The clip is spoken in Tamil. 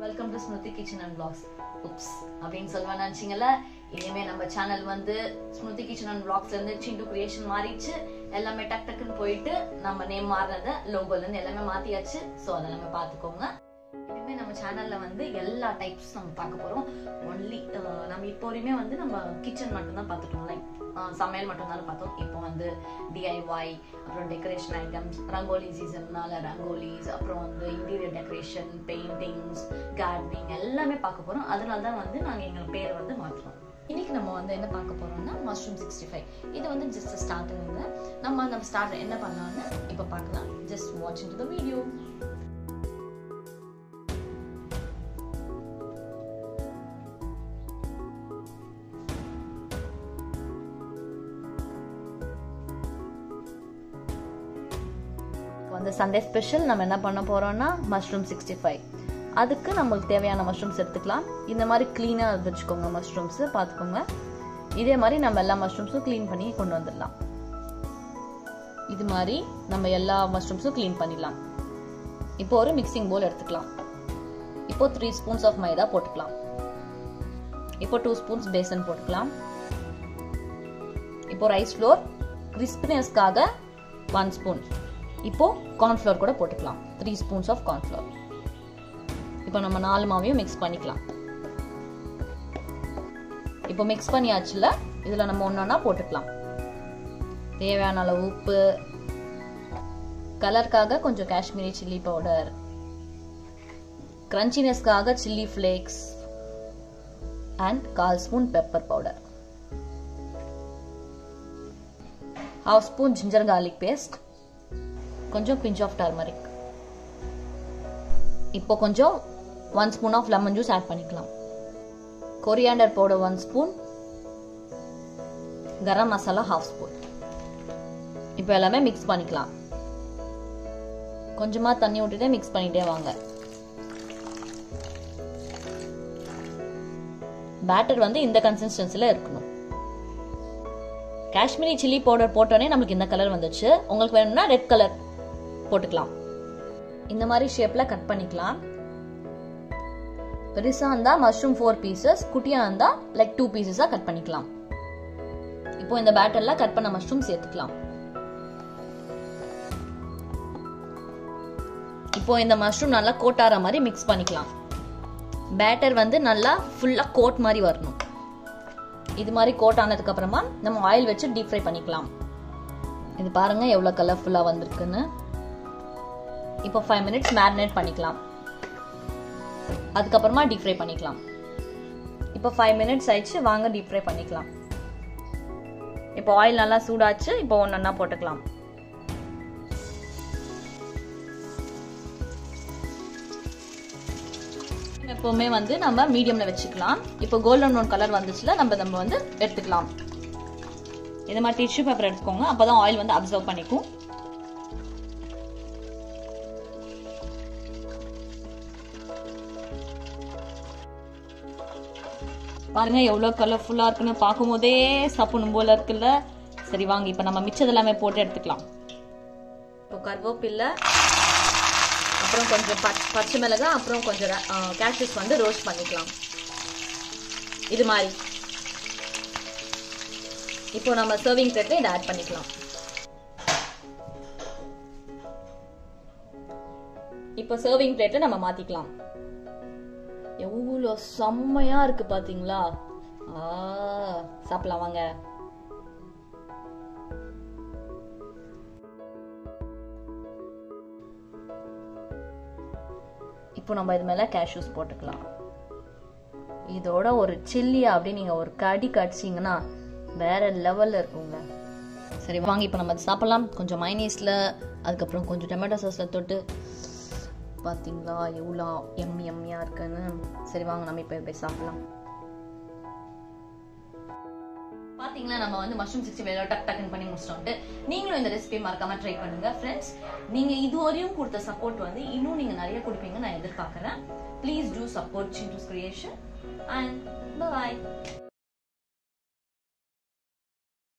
welcome to Smriti kitchen and blogs oops அப்படின்னு சொல்லுவேன் நினச்சிங்கல்ல இனிமே நம்ம சேனல் வந்து ஸ்மிருதி கிச்சன் அண்ட் பிளாக்ஸ்ல இருந்து சிண்டு கிரியேஷன் மாறிச்சு எல்லாமே டக் டக்குன்னு போயிட்டு நம்ம நேம் மாறினத லோகோல இருந்து எல்லாமே மாத்தியாச்சு ஸோ அதை நம்ம பார்த்துக்கோங்க இனிமே நம்ம சேனல்ல வந்து எல்லா டைப்ஸ் நம்ம பார்க்க போறோம் ஒன்லி நம்ம இப்போ வரையுமே வந்து நம்ம கிச்சன் மட்டும் தான் பார்த்துட்டோம் லைக் சமையல் மட்டும் தான் பார்த்தோம் இப்போ வந்து டிஐஒய் அப்புறம் டெக்கரேஷன் ஐட்டம்ஸ் ரங்கோலி சீசன்னால ரங்கோலிஸ் அப்புறம் வந்து இன்டீரியர் டெக்கரேஷன் பெயிண்டிங்ஸ் கார்டனிங் எல்லாமே பார்க்க போறோம் அதனால தான் வந்து நாங்கள் எங்கள் பேர் வந்து மாற்றுறோம் இன்னைக்கு நம்ம வந்து என்ன பார்க்க போறோம்னா மஷ்ரூம் சிக்ஸ்டி ஃபைவ் இது வந்து ஜஸ்ட் ஸ்டார்டிங் நம்ம நம்ம ஸ்டார்ட் என்ன பண்ணலாம்னு இப்போ பார்க்கலாம் ஜஸ்ட் வாட்சிங் த வீடியோ வந்து சண்டே ஸ்பெஷல் நம்ம என்ன பண்ண போறோம்னா மஷ்ரூம் சிக்ஸ்டி ஃபைவ் அதுக்கு நம்மளுக்கு தேவையான மஷ்ரூம்ஸ் எடுத்துக்கலாம் இந்த மாதிரி க்ளீனாக வச்சுக்கோங்க மஷ்ரூம்ஸ் பார்த்துக்கோங்க இதே மாதிரி நம்ம எல்லா மஷ்ரூம்ஸும் க்ளீன் பண்ணி கொண்டு வந்துடலாம் இது மாதிரி நம்ம எல்லா மஷ்ரூம்ஸும் க்ளீன் பண்ணிடலாம் இப்போ ஒரு மிக்சிங் போல் எடுத்துக்கலாம் இப்போ த்ரீ ஸ்பூன்ஸ் ஆஃப் மைதா போட்டுக்கலாம் இப்போ டூ ஸ்பூன்ஸ் பேசன் போட்டுக்கலாம் இப்போ ரைஸ் ஃப்ளோர் கிறிஸ்பினஸ்க்காக ஒன் ஸ்பூன் இப்போ கார்ன்ஃப்ளவர் கூட போட்டுக்கலாம் த்ரீ ஸ்பூன்ஸ் ஆஃப் கார்ன்ஃப்ளவர் இப்போ நம்ம நாலு மாவையும் மிக்ஸ் பண்ணிக்கலாம் இப்போ மிக்ஸ் பண்ணியாச்சுல இதில் நம்ம ஒன்றா போட்டுக்கலாம் தேவையான அளவு உப்பு கலருக்காக கொஞ்சம் காஷ்மீரி சில்லி பவுடர் கிரன்ச்சினஸ்க்காக சில்லி ஃப்ளேக்ஸ் அண்ட் கால் spoon pepper powder half spoon ginger garlic paste கொஞ்சம் பிஞ்ச் ஆஃப் டர்மரிக் இப்போ கொஞ்சம் one spoon of lemon juice add பண்ணிக்கலாம் coriander powder one spoon garam masala half spoon இப்போ எல்லாமே மிக்ஸ் பண்ணிக்கலாம் கொஞ்சமா தண்ணி விட்டுட்டே மிக்ஸ் பண்ணிட்டே வாங்க பேட்டர் வந்து இந்த கன்சிஸ்டன்சில இருக்கணும் காஷ்மீரி சில்லி பவுடர் போட்டோன்னே நம்மளுக்கு இந்த கலர் வந்துச்சு உங்களுக்கு வேணும்னா ரெட் கலர் போட்டுக்கலாம் இந்த மாதிரி ஷேப்ல கட் பண்ணிக்கலாம் பெருசா இருந்தா மஷ்ரூம் ஃபோர் பீசஸ் குட்டியா இருந்தா லைக் டூ பீசஸா கட் பண்ணிக்கலாம் இப்போ இந்த பேட்டர்ல கட் பண்ண மஷ்ரூம் சேர்த்துக்கலாம் இப்போ இந்த மஷ்ரூம் நல்லா கோட் ஆற மாதிரி மிக்ஸ் பண்ணிக்கலாம் பேட்டர் வந்து நல்லா ஃபுல்லா கோட் மாதிரி வரணும் இது மாதிரி கோட் ஆனதுக்கு அப்புறமா நம்ம ஆயில் வச்சு டீப் ஃப்ரை பண்ணிக்கலாம் இது பாருங்க எவ்வளவு கலர்ஃபுல்லா வந்திருக்குன்னு இப்போ ஃபைவ் மினிட்ஸ் மேரினேட் பண்ணிக்கலாம் அதுக்கப்புறமா டீப் ஃப்ரை பண்ணிக்கலாம் இப்போ ஃபைவ் மினிட்ஸ் ஆயிடுச்சு வாங்க டீப் ஃப்ரை பண்ணிக்கலாம் இப்போ ஆயில் நல்லா சூடாச்சு இப்போ ஒன்றா போட்டுக்கலாம் எப்பவுமே வந்து நம்ம மீடியம்ல வச்சுக்கலாம் இப்போ கோல்டன் ஒன் கலர் வந்துச்சுல நம்ம நம்ம வந்து எடுத்துக்கலாம் இந்த மாதிரி டிஷ்யூ பேப்பர் எடுத்துக்கோங்க அப்பதான் ஆயில் வந்து அப்சர்வ் பண்ணிக்கும் பாருங்க எவ்வளவு கலர்ஃபுல்லா இருக்குன்னு பார்க்கும் போதே சாப்பிடணும் போல இருக்குல்ல சரி வாங்க இப்ப நம்ம மிச்சது எல்லாமே போட்டு எடுத்துக்கலாம் இப்போ கருவேப்பில்லை அப்புறம் கொஞ்சம் பச்சை மிளகா அப்புறம் கொஞ்சம் கேஷ்யூஸ் வந்து ரோஸ்ட் பண்ணிக்கலாம் இது மாதிரி இப்போ நம்ம சர்விங் பிளேட்ல இதை ஆட் பண்ணிக்கலாம் இப்போ சர்விங் பிளேட்ல நம்ம மாத்திக்கலாம் எவ்வளோ செம்மையா இருக்கு பாத்தீங்களா ஆ சாப்பிடலாம் வாங்க இப்போ நம்ம இது மேல கேஷ்யூஸ் போட்டுக்கலாம் இதோட ஒரு சில்லியா அப்படி நீங்க ஒரு கடி கடிச்சிங்கன்னா வேற லெவல்ல இருக்குங்க சரி வாங்க இப்போ நம்ம சாப்பிடலாம் கொஞ்சம் மைனீஸ்ல அதுக்கப்புறம் கொஞ்சம் டொமேட்டோ சாஸ்ல தொட்டு பார்த்தீங்களா எவ்வளோ எம்மி எம்மியாக இருக்குன்னு சரி வாங்க நம்ம இப்போ போய் சாப்பிடலாம் பாத்தீங்களா நம்ம வந்து மஷ்ரூம் சிக்ஸ்டி ஃபைவ் டக் டக்குன்னு பண்ணி முடிச்சிட்டோம்ட்டு நீங்களும் இந்த ரெசிபி மறக்காம ட்ரை பண்ணுங்க ஃப்ரெண்ட்ஸ் நீங்க இதுவரையும் கொடுத்த சப்போர்ட் வந்து இன்னும் நீங்க நிறைய கொடுப்பீங்க நான் எதிர்பார்க்கறேன் please do support Sintu's creation and bye